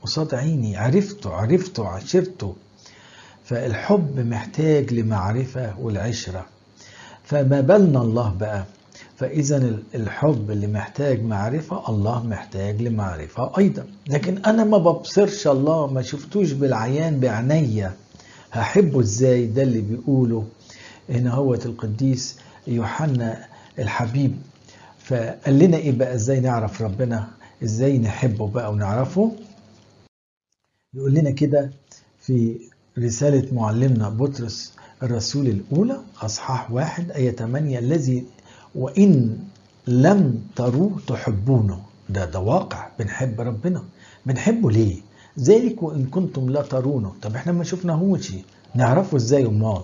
قصاد عيني عرفته عرفته عشرته فالحب محتاج لمعرفة والعشرة فما بالنا الله بقى فإذا الحب اللي محتاج معرفة الله محتاج لمعرفة أيضا لكن أنا ما ببصرش الله ما شفتوش بالعيان بعينيا هحبه ازاي ده اللي بيقوله هنا هو القديس يوحنا الحبيب فقال لنا ايه بقى ازاي نعرف ربنا ازاي نحبه بقى ونعرفه يقول لنا كده في رسالة معلمنا بطرس الرسول الأولى أصحاح واحد آية 8 الذي وإن لم تروه تحبونه ده ده واقع بنحب ربنا بنحبه ليه؟ ذلك وإن كنتم لا ترونه طب احنا ما شفناهوش نعرفه ازاي امال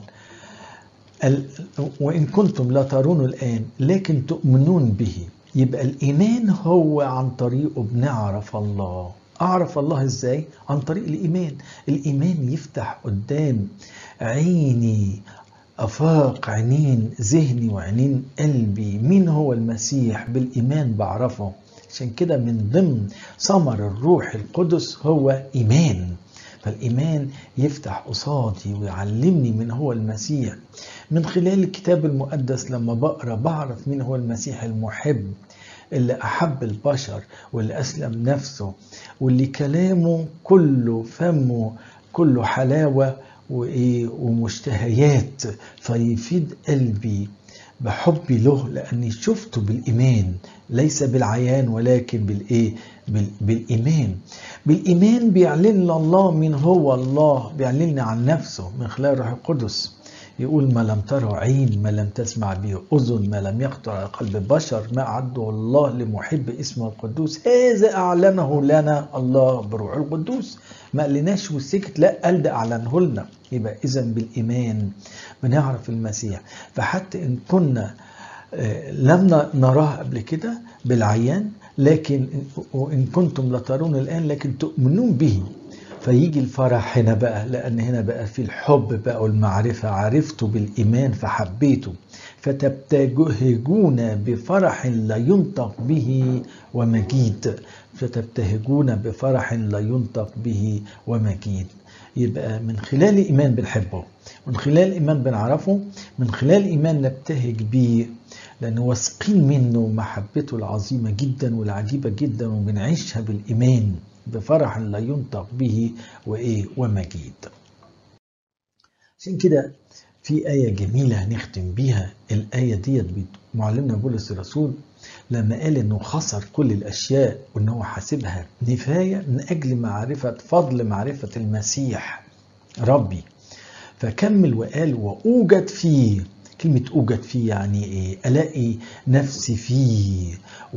وإن كنتم لا ترونه الآن لكن تؤمنون به يبقى الإيمان هو عن طريقه بنعرف الله أعرف الله إزاي؟ عن طريق الإيمان الإيمان يفتح قدام عيني أفاق عينين ذهني وعينين قلبي مين هو المسيح بالإيمان بعرفه عشان كده من ضمن ثمر الروح القدس هو إيمان فالإيمان يفتح قصادي ويعلمني من هو المسيح من خلال الكتاب المقدس لما بقرأ بعرف مين هو المسيح المحب اللي أحب البشر واللي أسلم نفسه واللي كلامه كله فمه كله حلاوة وإيه ومشتهيات فيفيد قلبي بحبي له لأني شفته بالإيمان ليس بالعيان ولكن بالإيه بالإيمان بالإيمان بيعلن لنا الله من هو الله بيعلن عن نفسه من خلال الروح القدس يقول ما لم تره عين ما لم تسمع به أذن ما لم يخطر على قلب بشر ما عده الله لمحب اسمه القدوس هذا أعلنه لنا الله بروح القدوس ما قالناش والسكت لا قال ده أعلنه لنا يبقى إذا بالإيمان بنعرف المسيح فحتى إن كنا لم نراه قبل كده بالعيان لكن وإن كنتم لترون الآن لكن تؤمنون به فيجي الفرح هنا بقى لأن هنا بقى في الحب بقى والمعرفة عرفته بالإيمان فحبيته فتبتهجون بفرح لا ينطق به ومجيد فتبتهجون بفرح لا ينطق به ومجيد يبقى من خلال الإيمان بنحبه من خلال الإيمان بنعرفه من خلال الإيمان نبتهج بيه لأن واثقين منه محبته العظيمة جدا والعجيبة جدا وبنعيشها بالإيمان بفرح لا ينطق به وإيه ومجيد عشان كده في آية جميلة هنختم بيها الآية ديت معلمنا بولس الرسول لما قال انه خسر كل الاشياء وانه هو حاسبها نفايه من اجل معرفه فضل معرفه المسيح ربي فكمل وقال واوجد فيه كلمة أوجد فيه يعني إيه؟ ألاقي نفسي فيه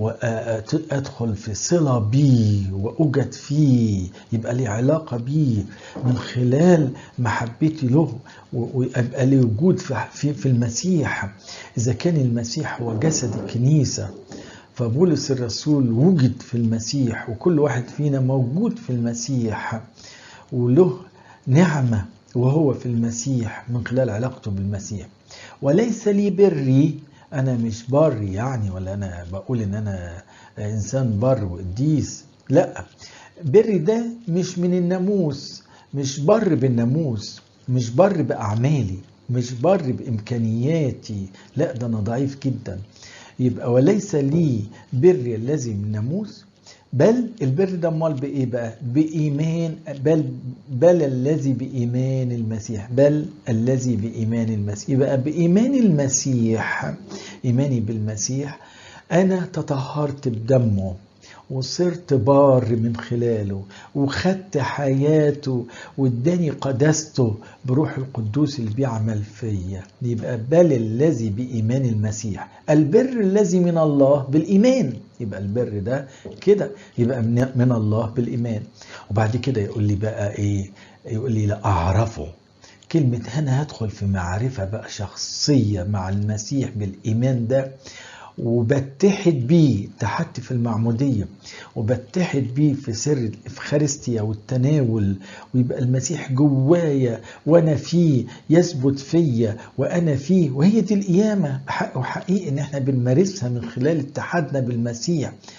وأدخل في صلة بيه وأوجد فيه يبقى لي علاقة بيه من خلال محبتي له ويبقى لي وجود في, في المسيح إذا كان المسيح هو جسد الكنيسة فبولس الرسول وجد في المسيح وكل واحد فينا موجود في المسيح وله نعمة وهو في المسيح من خلال علاقته بالمسيح وليس لي بري انا مش بر يعني ولا انا بقول ان انا انسان بر وقديس لا بري ده مش من الناموس مش بر بالناموس مش بر باعمالي مش بر بامكانياتي لا ده انا ضعيف جدا يبقى وليس لي بر الذي من الناموس بل البر ده امال بايه بقى؟ بايمان بل بل الذي بايمان المسيح بل الذي بايمان المسيح يبقى بايمان المسيح ايماني بالمسيح انا تطهرت بدمه وصرت بار من خلاله وخدت حياته واداني قداسته بروح القدوس اللي بيعمل فيا يبقى بل الذي بإيمان المسيح البر الذي من الله بالإيمان يبقى البر ده كده يبقى من الله بالإيمان وبعد كده يقول لي بقى إيه يقول لي لا أعرفه كلمة هنا هدخل في معرفة بقى شخصية مع المسيح بالإيمان ده وبتحد بيه اتحدت في المعمودية وبتحد بيه في سر الإفخارستيا والتناول ويبقى المسيح جوايا وأنا فيه يثبت فيا وأنا فيه وهي دي القيامة حق وحقيقي إن احنا بنمارسها من خلال اتحادنا بالمسيح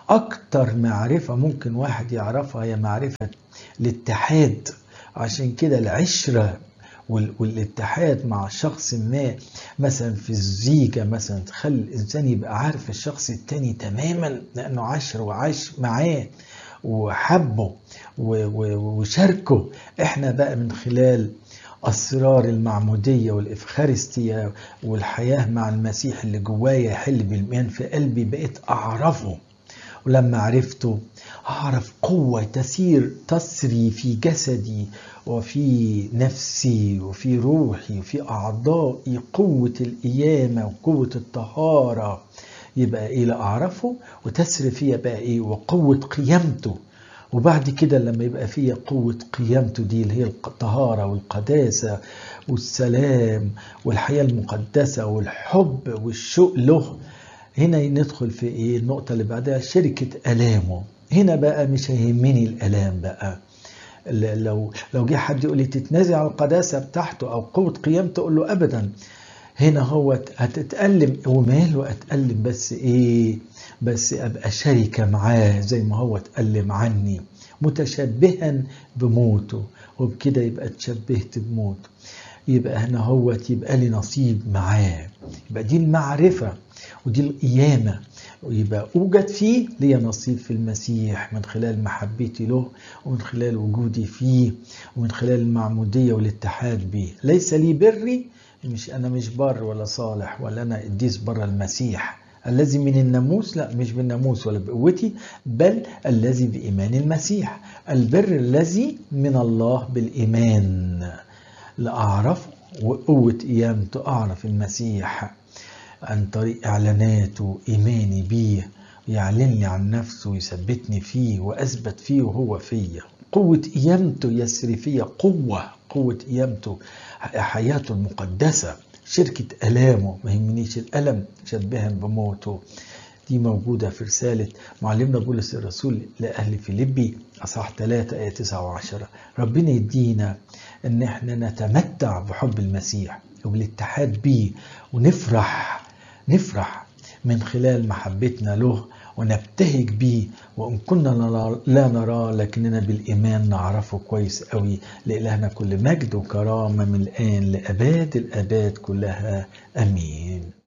أكتر معرفة ممكن واحد يعرفها هي معرفة الاتحاد عشان كده العشرة والاتحاد مع شخص ما مثلا في الزيجة مثلا تخلي الإنسان يبقى عارف الشخص التاني تماما لأنه عشر وعاش معاه وحبه وشاركه احنا بقى من خلال أسرار المعمودية والإفخارستية والحياة مع المسيح اللي جوايا يحل بالإيمان في قلبي بقيت أعرفه ولما عرفته أعرف قوة تسير تسري في جسدي وفي نفسي وفي روحي وفي أعضائي قوة القيامة وقوة الطهارة يبقى إيه لا أعرفه وتسري فيها بقى إيه وقوة قيامته وبعد كده لما يبقى فيها قوة قيامته دي اللي هي الطهارة والقداسة والسلام والحياة المقدسة والحب والشوق له هنا ندخل في ايه النقطة اللي بعدها شركة ألامه هنا بقى مش هيهمني الألام بقى لو لو جه حد يقول لي تتنازل عن القداسة بتاعته أو قوة قيامته أقول له أبدا هنا هو هتتألم وماله أتألم بس إيه بس أبقى شركة معاه زي ما هو اتألم عني متشبها بموته وبكده يبقى اتشبهت بموته يبقى هنا هو يبقى لي نصيب معاه يبقى دي المعرفة ودي القيامة ويبقى أوجد فيه لي نصيب في المسيح من خلال محبتي له ومن خلال وجودي فيه ومن خلال المعمودية والاتحاد به ليس لي بري مش أنا مش بر ولا صالح ولا أنا قديس بره المسيح الذي من الناموس لا مش بالناموس ولا بقوتي بل الذي بإيمان المسيح البر الذي من الله بالإيمان لأعرفه وقوة قيامته أعرف المسيح عن طريق إعلاناته إيماني بيه يعلن لي عن نفسه ويثبتني فيه وأثبت فيه وهو فيا قوة قيامته يسري فيا قوة قوة قيامته حياته المقدسة شركة ألامه ما يهمنيش الألم شبها بموته دي موجودة في رسالة معلمنا بولس الرسول لأهل فيليبي أصح 3 آية 9 و10 ربنا يدينا إن احنا نتمتع بحب المسيح وبالاتحاد بيه ونفرح نفرح من خلال محبتنا له ونبتهج بيه وإن كنا لا نراه لكننا بالإيمان نعرفه كويس قوي لإلهنا كل مجد وكرامة من الآن لأباد الآباد كلها أمين